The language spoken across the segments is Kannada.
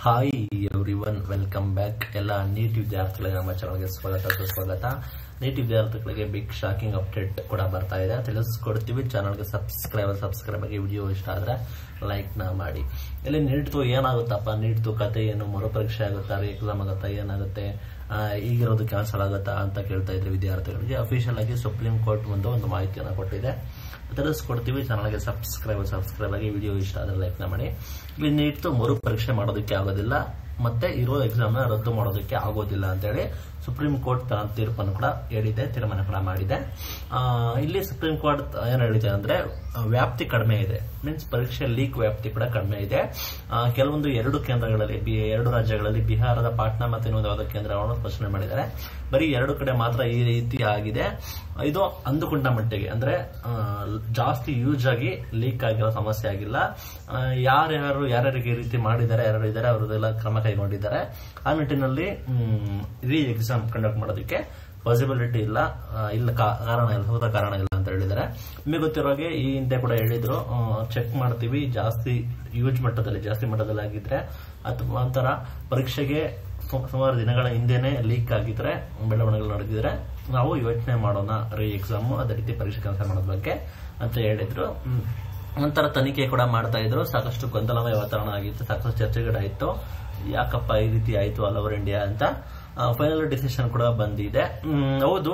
Hi everyone welcome back ಎಲ್ಲ ನೀಟ್ ವಿದ್ಯಾರ್ಥಿಗಳಿಗೆ ನಮ್ಮ ಚಾನಲ್ಗೆ ಸ್ವಾಗತ ಸುಸ್ವಾಗತ ನೀಟ್ ವಿದ್ಯಾರ್ಥಿಗಳಿಗೆ ಬಿಗ್ ಶಾಕಿಂಗ್ ಅಪ್ಡೇಟ್ ಕೂಡ ಬರ್ತಾ ಇದೆ ತಿಳಿಸ್ಕೊಡ್ತೀವಿ ಚಾನಲ್ಗೆ ಸಬ್ಸ್ಕ್ರೈಬ್ ಸಬ್ಸ್ಕ್ರೈಬ್ ಆಗಿ ವಿಡಿಯೋ ಇಷ್ಟ ಆದ್ರೆ ಲೈಕ್ ನ ಮಾಡಿ ಇಲ್ಲಿ ನೀಟ್ದು ಏನಾಗುತ್ತಪ್ಪ ನೀಟ್ದು ಕತೆ ಏನು ಮರುಪರೀಕ್ಷೆ ಆಗುತ್ತಾ ಎಕ್ಸಾಮ್ ಆಗುತ್ತಾ ಏನಾಗುತ್ತೆ ಆ, ಈಗಿರೋದು ಕ್ಯಾನ್ಸಲ್ ಆಗುತ್ತಾ ಅಂತ ಕೇಳ್ತಾ ಇದ್ರೆ ವಿದ್ಯಾರ್ಥಿಗಳಿಗೆ ಅಫಿಷಿಯಲ್ ಆಗಿ ಸುಪ್ರೀಂ ಕೋರ್ಟ್ ಒಂದು ಒಂದು ಮಾಹಿತಿಯನ್ನು ಕೊಟ್ಟಿದೆ ತಿಳಿಸ್ಕೊಡ್ತೀವಿ ಚಾನಲ್ಗೆ ಸಬ್ಸ್ಕ್ರೈಬ್ ಸಬ್ಸ್ಕ್ರೈಬ್ ಆಗಿ ವಿಡಿಯೋ ಇಷ್ಟ ಆದ್ರೆ ಲೈಕ್ ನ ಮಾಡಿ ಇಲ್ಲಿ ನೀಟ್ ಮರು ಪರೀಕ್ಷೆ ಮಾಡೋದಕ್ಕೆ ಆಗೋದಿಲ್ಲ ಮತ್ತೆ ಇರೋ ಎಕ್ಸಾಮ್ ನ ರದ್ದು ಮಾಡೋದಕ್ಕೆ ಆಗೋದಿಲ್ಲ ಅಂತೇಳಿ ಸುಪ್ರೀಂ ಕೋರ್ಟ್ ತನ್ನ ತೀರ್ಪನ್ನು ಕೂಡ ಹೇಳಿದೆ ತೀರ್ಮಾನ ಕೂಡ ಮಾಡಿದೆ ಆ, ಇಲ್ಲಿ ಸುಪ್ರೀಂ ಕೋರ್ಟ್ ಏನ್ ಹೇಳಿದೆ ಅಂದ್ರೆ ಆ, ವ್ಯಾಪ್ತಿ ಕಡಿಮೆ ಇದೆ ಮೀನ್ಸ್ ಪರೀಕ್ಷೆ ಲೀಕ್ ವ್ಯಾಪ್ತಿ ಕೂಡ ಕಡಿಮೆ ಇದೆ ಆ, ಕೆಲವೊಂದು ಎರಡು ಕೇಂದ್ರಗಳಲ್ಲಿ ಬಿ- ಎರಡು ರಾಜ್ಯಗಳಲ್ಲಿ ಬಿಹಾರದ ಪಾಟ್ನಾ ಮತ್ತು ಇನ್ನೊಂದು ಯಾವುದೋ ಕೇಂದ್ರಗಳನ್ನು ಸ್ಪಷ್ಟನೆ ಮಾಡಿದ್ದಾರೆ ಬರೀ ಎರಡು ಕಡೆ ಮಾತ್ರ ಈ ರೀತಿ ಆಗಿದೆ ಇದು ಅಂದುಕೊಂಡ ಮಟ್ಟಿಗೆ ಅಂದ್ರೆ ಆ, ಜಾಸ್ತಿ ಯೂಸ್ ಆಗಿ ಲೀಕ್ ಆಗಿರೋ ಸಮಸ್ಯೆ ಆಗಿಲ್ಲ ಆ, ಯಾರ್ಯಾರು ಯಾರ್ಯಾರಿಗೆ ಈ ರೀತಿ ಮಾಡಿದ್ದಾರೆ ಯಾರು ಇದ್ದಾರೆ ಅವರದೆಲ್ಲ ಕ್ರಮ ಕೈಗೊಂಡಿದ್ದಾರೆ ಆ ನಿಟ್ಟಿನಲ್ಲಿ ರೀ ಎಕ್ಸಾಮ್ ಕಂಡಕ್ಟ್ ಮಾಡೋದಕ್ಕೆ ಪಾಸಿಬಿಲಿಟಿ ಇಲ್ಲ ಆ, ಇಲ್ಲ ಕಾ- ಕಾರಣ ಇಲ್ಲ ಸೂಕ್ತ ಕಾರಣ ಇಲ್ಲ ಅಂತ ಹೇಳಿದ್ದಾರೆ ನಿಮಗೆ ಗೊತ್ತಿರೋ ಹಾಗೆ ಈ ಹಿಂದೆ ಕೂಡ ಹೇಳಿದ್ರು ಚೆಕ್ ಮಾಡ್ತೀವಿ ಜಾಸ್ತಿ ಯೂಜ್ ಮಟ್ಟದಲ್ಲಿ ಜಾಸ್ತಿ ಮಟ್ಟದಲ್ಲಿ ಆಗಿದ್ರೆ ಅಥವಾ ಒಂಥರ ಪರೀಕ್ಷೆಗೆ ಸು- ಸುಮಾರು ದಿನಗಳ ಹಿಂದೆನೆ ಲೀಕ್ ಆಗಿದ್ರೆ ಬೆಳವಣಿಗೆಗಳು ನಡೆದಿದ್ರೆ ನಾವು ಯೋಚನೆ ಮಾಡೋಣ ರೀ ಎಕ್ಸಾಮ್ ಅದೇ ರೀತಿ ಪರೀಕ್ಷೆ ಕ್ಯಾನ್ಸಲ್ ಮಾಡೋದ್ ಬಗ್ಗೆ ಅಂತ ಹೇಳಿದ್ರು ಹ್ಮ್. ನಂತರ ತನಿಖೆ ಕೂಡ ಮಾಡ್ತಾ ಇದ್ರು ಸಾಕಷ್ಟು ಗೊಂದಲಮಯ ವಾತಾವರಣ ಆಗಿತ್ತು ಸಾಕಷ್ಟು ಚರ್ಚೆಗಳಾಯಿತು ಯಾಕಪ್ಪ ಈ ರೀತಿ ಆಯ್ತು ಆಲ್ ಓವರ್ ಇಂಡಿಯಾ ಅಂತ ಫೈನಲ್ ಡಿಸಿಷನ್ ಕೂಡ ಬಂದಿದೆ ಹ್ಮ್, ಹೌದು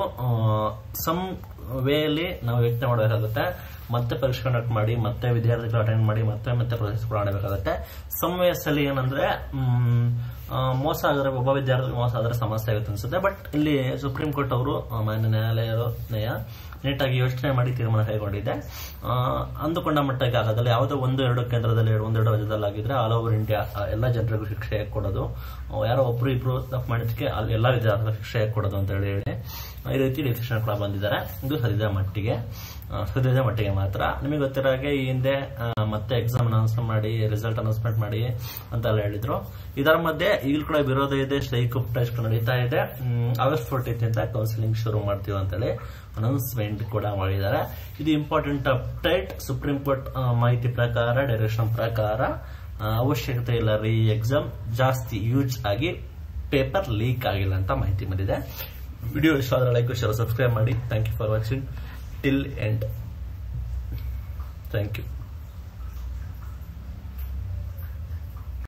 ಸಮ್ ವೇಯಲ್ಲಿ ನಾವು ಯೋಚನೆ ಮಾಡಬೇಕಾಗುತ್ತೆ ಮತ್ತೆ ಪರೀಕ್ಷೆ ಕಂಡಕ್ಟ್ ಮಾಡಿ ಮತ್ತೆ ವಿದ್ಯಾರ್ಥಿಗಳು ಅಟೆಂಡ್ ಮಾಡಿ ಮತ್ತೆ ಮತ್ತೆ ಪ್ರೊಸೆಸ್ ಕೂಡ ಮಾಡಬೇಕಾಗುತ್ತೆ ಸಮ್ ವೇಸ್ ಅಲ್ಲಿ ಏನಂದ್ರೆ ಹ್ಮ್, ಆ, ಮೋಸ ಆಗಿದ್ರೆ ಒಬ್ಬ ವಿದ್ಯಾರ್ಥಿ ಮೋಸ ಆದ್ರೆ ಸಮಸ್ಯೆ ಆಗುತ್ತೆ ಅನ್ಸುತ್ತೆ ಬಟ್ ಇಲ್ಲಿ ಸುಪ್ರೀಂ ಕೋರ್ಟ್ ಅವರು ಆ, ಮಾನ್ಯ ನ್ಯಾಯಾಲಯ ನ್ಯಾಯ ನೀಟಾಗಿ ಯೋಚನೆ ಮಾಡಿ ತೀರ್ಮಾನ ಕೈಗೊಂಡಿದೆ ಆ, ಅಂದುಕೊಂಡ ಮಟ್ಟಕ್ಕೆ ಆಗೋದಿಲ್ಲ ಯಾವುದೋ ಒಂದು ಎರಡು ಕೇಂದ್ರದಲ್ಲಿ ಒಂದೆರಡು ರಾಜ್ಯದಲ್ಲಿ ಆಗಿದ್ರೆ ಆಲ್ ಓವರ್ ಇಂಡಿಯಾ ಎಲ್ಲ ಜನರಿಗೂ ಶಿಕ್ಷೆ ಹೇಗೆ ಕೊಡೋದು ಆ, ಯಾರೋ ಒಬ್ರು ಇಬ್ರು ತಪ್ಪು ಮಾಡಿದಕ್ಕೆ ಅಲ್ಲಿ ಎಲ್ಲ ವಿದ್ಯಾರ್ಥಿಗಳು ಶಿಕ್ಷೆ ಹೇಗೆ ಕೊಡೋದು ಅಂತ ಹೇಳಿ ಹೇಳಿ ಈ ರೀತಿ ಡಿಸಿಷನ್ ಕೂಡ ಬಂದಿದ್ದಾರೆ ಇದು ಸದ್ಯದ ಮಟ್ಟಿಗೆ ಆ, ಸದ್ಯದ ಮಟ್ಟಿಗೆ ಮಾತ್ರ ನಿಮಗೆ ಗೊತ್ತಿರೋ ಹಾಗೆ ಈ ಹಿಂದೆ ಆ, ಮತ್ತೆ ಎಕ್ಸಾಮ್ ಅನೌನ್ಸ್ ಮಾಡಿ ರಿಸಲ್ಟ್ ಅನೌನ್ಸ್ಮೆಂಟ್ ಮಾಡಿ ಅಂತೆಲ್ಲ ಹೇಳಿದ್ರು ಇದರ ಮಧ್ಯೆ ಈಗಲೂ ಕೂಡ ವಿರೋಧ ಇದೆ ಸ್ಟ್ರೈಕ್ ಟೆಸ್ಟ್ ನಡೀತಾ ಇದೆ ಹ್ಮ್, ಆಗಸ್ಟ್ ಫೋರ್ಟೀನ್ ಇಂದ ಕೌನ್ಸಿಲಿಂಗ್ ಶುರು ಮಾಡ್ತೀವಿ ಅಂತೇಳಿ ಅನೌನ್ಸ್ಮೆಂಟ್ ಕೂಡ ಮಾಡಿದ್ದಾರೆ ಇದು ಇಂಪಾರ್ಟೆಂಟ್ ಅಪ್ಡೇಟ್ ಸುಪ್ರೀಂ ಕೋರ್ಟ್ ಆ, ಮಾಹಿತಿ ಪ್ರಕಾರ ಡೈರೆಕ್ಷನ್ ಪ್ರಕಾರ ಆ, ಅವಶ್ಯಕತೆ ಇಲ್ಲ ರೀ ಎಕ್ಸಾಮ್ ಜಾಸ್ತಿ ಯೂಸ್ ಆಗಿ ಪೇಪರ್ ಲೀಕ್ ಆಗಿಲ್ಲ ಅಂತ ಮಾಹಿತಿ ಬಂದಿದೆ ವಿಡಿಯೋ ಇಷ್ಟ ಆದ್ರೆ ಲೈಕ್ ಶೇರ್ ಸಬ್ಸ್ಕ್ರೈಬ್ ಮಾಡಿ thank you for watching till end thank you